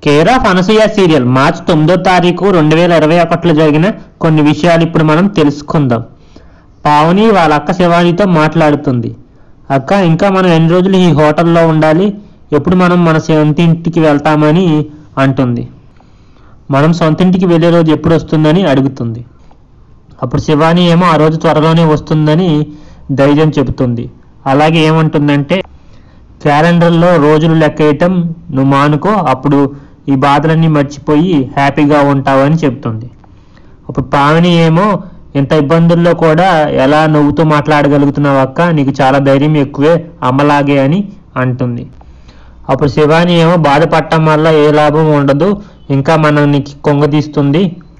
care of Anasuya serial మార్చి తొమ్మిదో తారీఖు రెండు వేల ఇరవై ఒకటిలో జరిగిన కొన్ని విషయాలు ఇప్పుడు మనం తెలుసుకుందాం పావని వాళ్ళ అక్క శివానితో మాట్లాడుతుంది అక్క ఇంకా మనం ఎన్ని రోజులు ఈ హోటల్లో ఉండాలి ఎప్పుడు మనం మన సొంత ఇంటికి వెళ్తామని అంటుంది మనం సొంత ఇంటికి వెళ్ళే రోజు ఎప్పుడు వస్తుందని అడుగుతుంది అప్పుడు శివాని ఏమో ఆ రోజు త్వరలోనే వస్తుందని ధైర్యం చెబుతుంది అలాగే ఏమంటుందంటే క్యాలెండర్లో రోజులు లెక్కేయటం నువ్వు మానుకో అప్పుడు ఈ బాధలన్నీ మర్చిపోయి హ్యాపీగా ఉంటావని చెప్తుంది అప్పుడు పావని ఏమో ఇంత ఇబ్బందుల్లో కూడా ఎలా నవ్వుతూ మాట్లాడగలుగుతున్నావు అక్క నీకు చాలా ధైర్యం ఎక్కువే అమ్మలాగే అని అంటుంది అప్పుడు శివాని ఏమో బాధపడటం వల్ల ఏ లాభం ఉండదు ఇంకా మనల్ని కొంగదీస్తుంది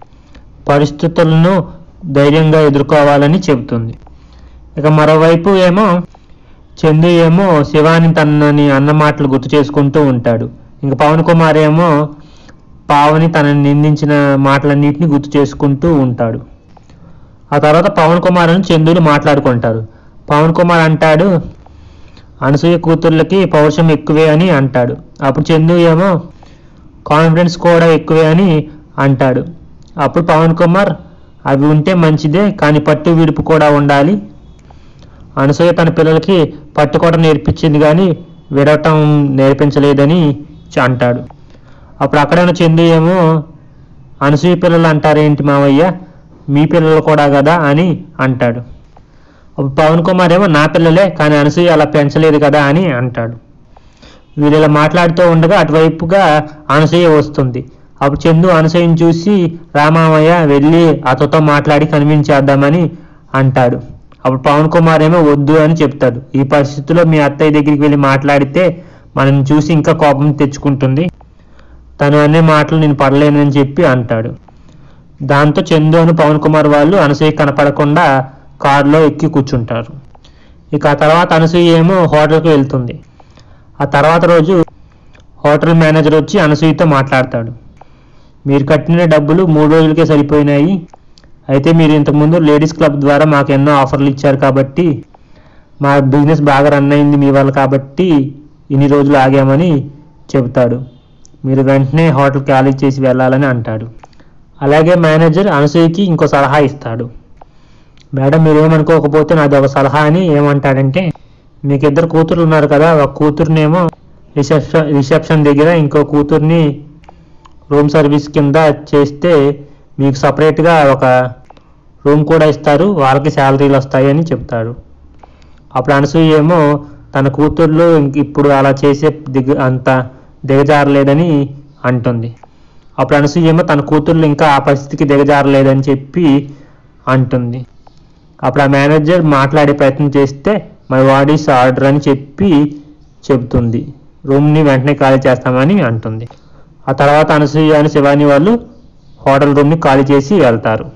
పరిస్థితులను ధైర్యంగా ఎదుర్కోవాలని చెబుతుంది ఇక మరోవైపు ఏమో చందు ఏమో శివాని తనని అన్న మాటలు గుర్తు చేసుకుంటూ ఉంటాడు ఇంకా పవన్ కుమార్ ఏమో పావని తనని నిందించిన మాటలన్నింటినీ గుర్తు చేసుకుంటూ ఉంటాడు ఆ తర్వాత పవన్ కుమార్ అని చందుని మాట్లాడుకుంటారు పవన్ కుమార్ అంటాడు అనసూయ కూతుర్లకి పౌరుషం ఎక్కువే అని అంటాడు అప్పుడు చందు ఏమో కాన్ఫిడెన్స్ కూడా ఎక్కువే అని అంటాడు అప్పుడు పవన్ కుమార్ అవి ఉంటే మంచిదే కానీ పట్టు విడుపు కూడా ఉండాలి అనసూయ తన పిల్లలకి పట్టుకోవడం నేర్పించింది కానీ విడవటం నేర్పించలేదని చ- అంటాడు అప్పుడు అక్కడ ఉన్న చందు ఏమో అనసూయ పిల్లలు అంటారేంటి మావయ్య మీ పిల్లలు కూడా కదా అని అంటాడు అప్పుడు పవన్ కుమార్ ఏమో నా పిల్లలే కానీ అనసూయ అలా పెంచలేదు కదా అని అంటాడు వీళ్ళు ఇలా మాట్లాడుతూ ఉండగా అటువైపుగా అనసూయ వస్తుంది అప్పుడు చందు అనసూయని చూసి రామామయ్య వెళ్ళి అతతో మాట్లాడి కనిపించేద్దామని అంటాడు అప్పుడు పవన్ కుమార్ ఏమో వద్దు అని చెప్తాడు ఈ పరిస్థితిలో మీ అత్తయ్య దగ్గరికి వెళ్ళి మాట్లాడితే మనం చూసి ఇంకా కోపం తెచ్చుకుంటుంది తను అనే మాటలు నేను పడలేనని చెప్పి అంటాడు దాంతో చందు అని పవన్ కుమార్ వాళ్ళు అనసూయ కనపడకుండా కారులో ఎక్కి కూర్చుంటారు ఇక ఆ తర్వాత అనసూయ ఏమో హోటల్కి వెళ్తుంది ఆ తర్వాత రోజు హోటల్ మేనేజర్ వచ్చి అనసూయతో మాట్లాడతాడు మీరు కట్టిన డబ్బులు మూడు రోజులకే సరిపోయినాయి అయితే మీరు ఇంతకుముందు లేడీస్ క్లబ్ ద్వారా మాకు ఎన్నో ఆఫర్లు ఇచ్చారు కాబట్టి మా బిజినెస్ బాగా రన్ అయింది మీ వల్ల కాబట్టి ఇన్ని రోజులు ఆగామని చెబుతాడు మీరు వెంటనే హోటల్ ఖాళీ చేసి వెళ్ళాలని అంటాడు అలాగే మేనేజర్ అనసూయకి ఇంకో సలహా ఇస్తాడు మేడం మీరు ఏమనుకోకపోతే నాది ఒక సలహా అని ఏమంటాడంటే మీకు ఇద్దరు కూతురు ఉన్నారు కదా ఒక కూతురునేమో రిసెప్షన్ రిసెప్షన్ దగ్గర ఇంకో కూతుర్ని రూమ్ సర్వీస్ కింద చేస్తే మీకు సపరేట్గా ఒక రూమ్ కూడా ఇస్తారు వాళ్ళకి శాలరీలు వస్తాయి అని చెప్తాడు అప్పుడు అనసూయ ఏమో తన కూతుర్లు ఇంక ఇప్పుడు అలా చేసే దిగ అంత దిగజారలేదని అంటుంది అప్పుడు అనసూయ ఏమో తన కూతుర్లు ఇంకా ఆ పరిస్థితికి దిగజారలేదని చెప్పి అంటుంది అప్పుడు ఆ మేనేజర్ మాట్లాడే ప్రయత్నం చేస్తే మై వాట్ ఈస్ ఆర్డర్ అని చెప్పి చెబుతుంది రూమ్ని వెంటనే ఖాళీ చేస్తామని అంటుంది ఆ తర్వాత అనసూయ అని శివాని వాళ్ళు హోటల్ రూమ్ని ఖాళీ చేసి వెళ్తారు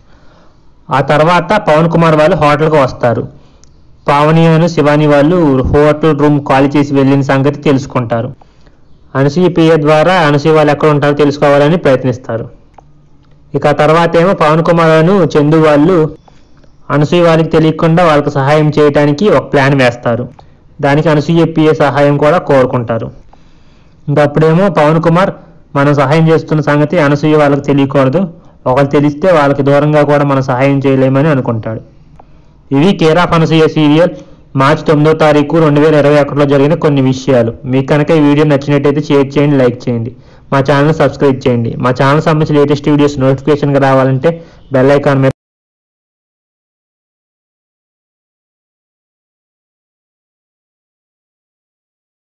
ఆ తర్వాత పవన్ కుమార్ వాళ్ళు హోటల్కి వస్తారు పావని అను శివాని వాళ్ళు హోటల్ రూమ్ ఖాళీ చేసి వెళ్ళిన సంగతి తెలుసుకుంటారు అనసూయ పిఏ ద్వారా అనసూయ వాళ్ళు ఎక్కడ ఉంటారో తెలుసుకోవాలని ప్రయత్నిస్తారు ఇక ఆ తర్వాత ఏమో పవన్ కుమార్ అను చందు వాళ్ళు అనసూయ వాళ్ళకి తెలియకుండా వాళ్ళకి సహాయం చేయడానికి ఒక ప్లాన్ వేస్తారు దానికి అనసూయ పిఏ సహాయం కూడా కోరుకుంటారు ఇంకా అప్పుడేమో పవన్ కుమార్ మనం సహాయం చేస్తున్న సంగతి అనసూయ వాళ్ళకి తెలియకూడదు ఒకరు తెలిస్తే వాళ్ళకి దూరంగా కూడా మనం సహాయం చేయలేమని అనుకుంటాడు ఇవి కేర్ ఆఫ్ అనసూయ సీరియల్ మార్చి తొమ్మిదో తారీఖు రెండు వేల ఇరవై ఒకటిలో జరిగిన కొన్ని విషయాలు మీకు కనుక ఈ వీడియో నచ్చినట్టయితే షేర్ చేయండి లైక్ చేయండి మా ఛానల్ సబ్స్క్రైబ్ చేయండి మా ఛానల్ సంబంధించిన లేటెస్ట్ వీడియోస్ నోటిఫికేషన్గా రావాలంటే బెల్ ఐకాన్ మీద